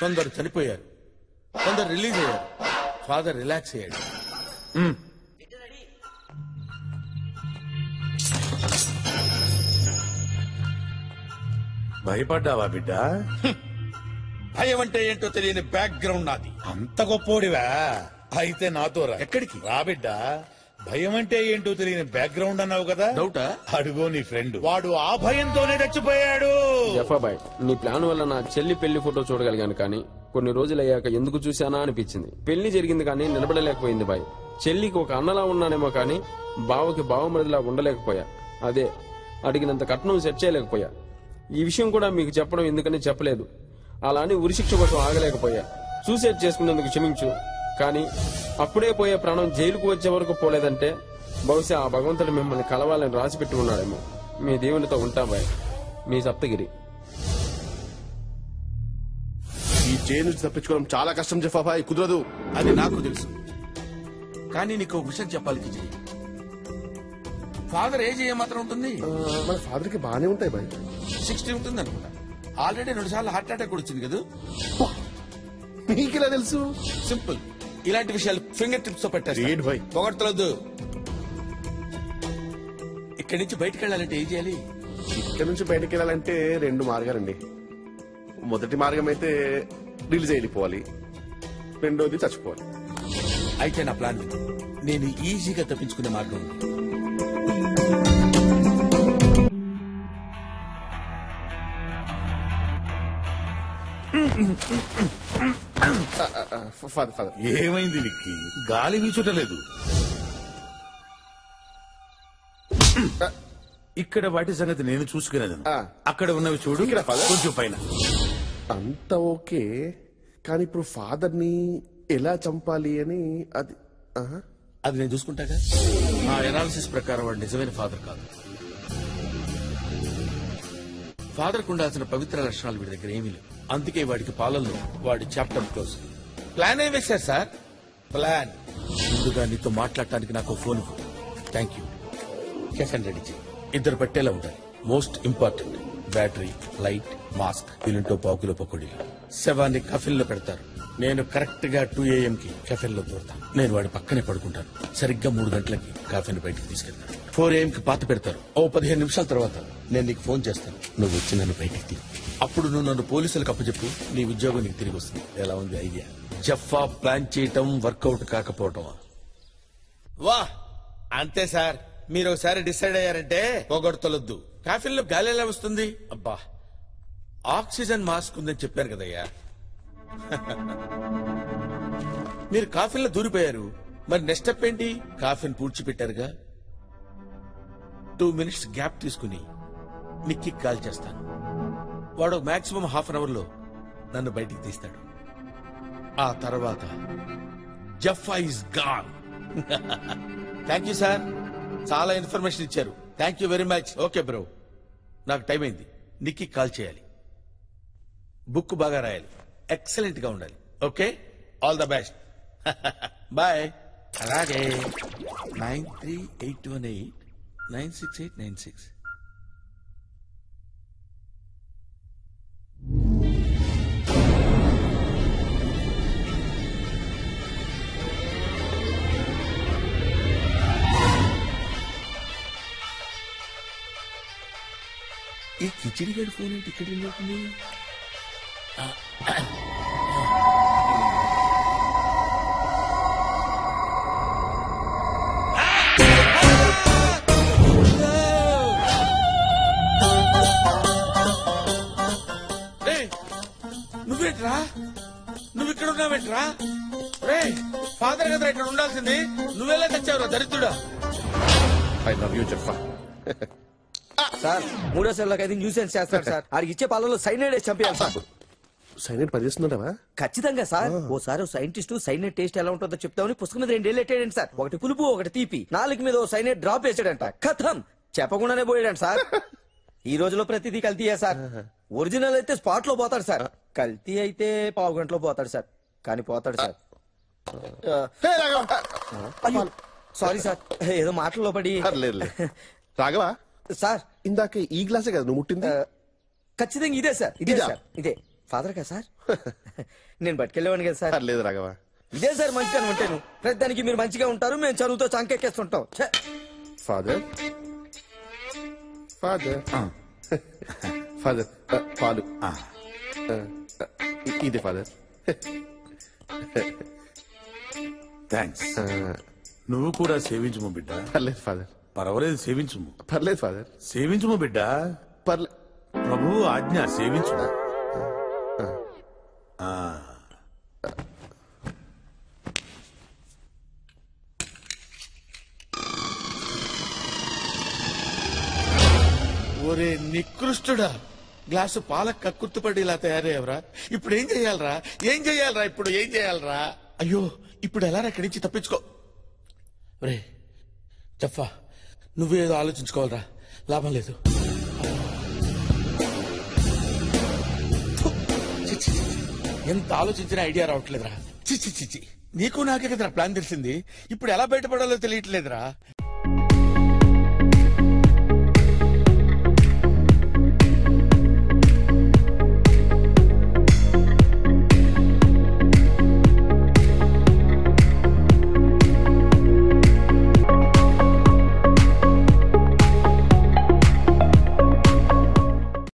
కొందరు చనిపోయారు కొందరు రిలీజ్ అయ్యారు ఫాదర్ రిలాక్స్ అయ్యాడు భయపడ్డావా బిడ్డ భయం అంటే ఏంటో తెలియని బ్యాక్గ్రౌండ్ నాది అంత గొప్పోడివా అయితే నాతో రా ఎక్కడికి? రా బిడ్డ భయం అంటే ఏంటో తెలియని బ్యాక్గ్రౌండ్ అన్నావు కదా డౌటా? అడుగో నీ ఫ్రెండ్ వాడు ఆ భయంతోనే చచ్చిపోయాడు జఫాబాయ్ నీ ప్లాన్ వల్ల నా చెల్లి పెళ్లి ఫోటో చూడగలిగాను కానీ కొన్ని రోజులు అయ్యాక ఎందుకు చూశానా అనిపించింది పెళ్లి జరిగింది కానీ నిలబడలేకపోయింది బాయ్ చెల్లికి ఒక అన్నలా ఉన్నానేమో కానీ బావకి బావమరిదిలా ఉండలేకపోయా అదే అడిగినంత కట్నం సెట్ చేయలేకపోయా ఈ విషయం కూడా మీకు చెప్పడం ఎందుకని చెప్పలేదు అలా అని ఉరిశిక్ష కోసం ఆగలేకపోయా సూసైడ్ చేసుకున్నందుకు క్షమించు కానీ అప్పుడే పోయే ప్రాణం జైలుకు వచ్చే వరకు పోలేదంటే బహుశా ఆ భగవంతుడు మిమ్మల్ని కలవాలని రాసి పెట్టి ఉన్నాడేమో మీ దేవునితో ఉంటాం బాయ్ మీ సప్తగిరి ఈ జైలు నుంచి తప్పించుకోవడం చాలా కష్టం జఫాబాయ్ కుదరదు అది నాకు తెలుసు కానీ నీకు ఒక విషయం చెప్పాలి కిజీ ఫాదర్ ఏజ్ ఏమాత్రం ఉంటుంది ఆ, మన ఫాదర్ కి బానే ఉంటాయి బాయ్ సిక్స్టీ ఉంటుంది అనుకుంటా ఆల్రెడీ రెండు సార్లు హార్ట్ అటాక్ కూడా వచ్చింది కదా మీకెలా తెలుసు సింపుల్ ఇలాంటి విషయాలు ఫింగర్ టిప్స్ తో Great, పెట్టేసి boy. పొగడతలొద్దు ఇక్కడి నుంచి బయటికి వెళ్ళాలంటే ఏం చేయాలి ఇక్కడ నుంచి బయటకు వెళ్ళాలంటే రెండు మార్గాలండి మొదటి మార్గం అయితే రిలీజ్ వెళ్ళిపోవాలి రెండోది చచ్చిపోవాలి అయితే నా ప్లాన్ విను. నేను ఈజీగా తప్పించుకునే మార్గం ఉంది ఫాదర్ ఫాదర్ ఏమైంది విక్కి గాలి వీచుటలేదు ఇక్కడ వాటి సంగతి నేను చూసుకునేది ఆ. అక్కడ ఉన్నవి చూడు ఇక్కడ, father. కొంచెం పైన అంత ఓకే కానీ ఇప్పుడు ఫాదర్ ని ఎలా చంపాలి అని అది ఆహా. అది నేను చూసుకుంటాగా నా ఎనాలిసిస్ ప్రకారం వాడు నిజమైన ఫాదర్ కాదు ఫాదర్ కు ఉండాల్సిన పవిత్ర లక్షణాలు వీడి దగ్గర ఏమీ లేవు అందుకే వాడికి పాలనలో వాడి చాప్టర్ క్లోజ్ ప్లాన్ ఏం వేశారు సార్ ప్లాన్ ముందుగా నీతో మాట్లాడటానికి నాకు ఫోన్ థ్యాంక్ యూ కెఫెన్ రెడీ చేయి ఇద్దరు పెట్టేలా ఉండాలి most important battery light mask వీలుంటో పావు కిలో పకోడీలు శవాన్ని కఫిన్ లో పెడతారు నేను కరెక్ట్ గా టూ ఏఎం కి కెఫెన్ లో దూరతాను నేను వాడి పక్కనే పడుకుంటాను సరిగ్గా మూడు గంటలకి కాఫీని బయటికి తీసుకెళ్తాను ఫోర్ ఏఎం కి పాత పెడతారు ఓ పదిహేను నిమిషాల తర్వాత నేను నీకు ఫోన్ చేస్తాను నువ్వు వచ్చి నన్ను బయటికి తీ అప్పుడు నువ్వు నన్ను పోలీసులకు అప్పచెప్పు నీ ఉద్యోగం నీకు తిరిగి వస్తుంది ఎలా ఉంది ఐడియా జఫా ప్లాన్ చేయటం వర్కౌట్ కాకపోవటం వా అంతే సార్ మీరు ఒకసారి డిసైడ్ అయ్యారంటే పొగడతలొద్దు కాఫీల్లో గాలి ఎలా వస్తుంది అబ్బా ఆక్సిజన్ మాస్క్ ఉందని చెప్పాను కదయ్యా మీరు కాఫీలో దూరిపోయారు మరి నెక్స్ట్ స్టెప్ ఏంటి కాఫీని పూడ్చిపెట్టారుగా టూ మినిట్స్ గ్యాప్ తీసుకుని నిక్కి కాల్ చేస్తాను వాడు మాక్సిమం హాఫ్ అన్ అవర్ లో నన్ను బయటికి తీస్తాడు ఆ తర్వాత Jaffa is gone thank you sir చాలా ఇన్ఫర్మేషన్ ఇచ్చారు thank you very much okay bro నాకు టైం అయింది నిక్కి కాల్ చేయాలి బుక్ బాగా రాయాలి ఎక్సలెంట్ గా ఉండాలి okay all the best bye అలాగే nine three eight one eight nine six eight nine six ఈ కిచిడి గడి ఫోన్ ఏంటి ఇక్కడ వెళ్ళిపోతుంది రేయ్, నువ్వేంట్రా నువ్వు ఇక్కడ ఉన్నావేంట్రా రే ఫాదర్ కదా ఇక్కడ ఉండాల్సింది నువ్వెలా తెచ్చావురా దరిద్రుడా I love you Jaffa sir మూడో సెల్లోకి అయితే న్యూసెన్స్ చేస్తాడు సార్ ఆడికి ఇచ్చే పాలలో సైనైడ్ వేసి చంపేయాలి సార్ సైలెంట్ పనిచేస్తున్నావా ఖచ్చితంగా సార్ ఓసారి ఓ సైంటిస్ట్ సైనైడ్ టేస్ట్ ఎలా ఉంటుందో చెప్తామని పుస్తకం మీద రెండేళ్ళు ఎట్టాడండి సార్ ఒకటి పులుపు ఒకటి తీపి నాలుగు మీద ఓ సైనైడ్ డ్రాప్ వేసాడంట కథం చెప్పకుండానే పోయాడంట సార్ ఈ రోజులో ప్రతిదీ కల్తీయే సార్ ఒరిజినల్ అయితే స్పాట్ లో పోతాడు సార్ కల్తీ అయితే పావు గంటలో పోతాడు సార్ కానీ పోతాడు సార్ అయ్యో సారీ సార్ ఏదో మాటల్లో పడి లేదు రాఘవా సార్ ఇందాక ఈ గ్లాసే కదా నువ్వు ముట్టింది ఖచ్చితంగా ఇదే సార్ ఇదే ఇదా? సార్ ఇదే ఫాదర్ కదా సార్ నేను పట్టుకెళ్ళేవాడిని కదా సార్ పర్లేదు రాఘవ ఇదే సార్ మంచిగా ఉంటాను ప్రతిదానికి మీరు మంచిగా ఉంటారు మేము చదువుతో చంకెక్కేస్తుంటాం ఛే! ఫాదర్ ఫాదర్ ఫాదర్ పాలు ఆ, ఇ- ఇది ఫాదర్ థ్యాంక్స్ నువ్వు కూడా సేవించుము బిడ్డ పర్లేదు ఫాదర్ పర్వాలేదు సేవించుము పర్లేదు ఫాదర్ సేవించుము బిడ్డ పర్లే ప్రభువు ఆజ్ఞ సేవించుము ఆ. ఒరే నికృష్టుడా గ్లాసు పాల కక్కుర్తుపడి ఇలా తయారయ్యవరా ఇప్పుడు ఏం చెయ్యాలరా ఏం చెయ్యాలరా ఇప్పుడు ఏం చెయ్యాలరా అయ్యో ఇప్పుడు ఎలా ఇక్కడి నుంచి తప్పించుకో రే చెప్పా నువ్వేదో ఆలోచించుకోవాలరా లాభం లేదు థు, చి, చి, చి. ఎంత ఆలోచించినా ఐడియా రావట్లేదురా చిచ్చి చిచ్చి నీకు నాకే కదరా ప్లాన్ తెలిసింది ఇప్పుడు ఎలా బయటపడాలో తెలియట్లేదురా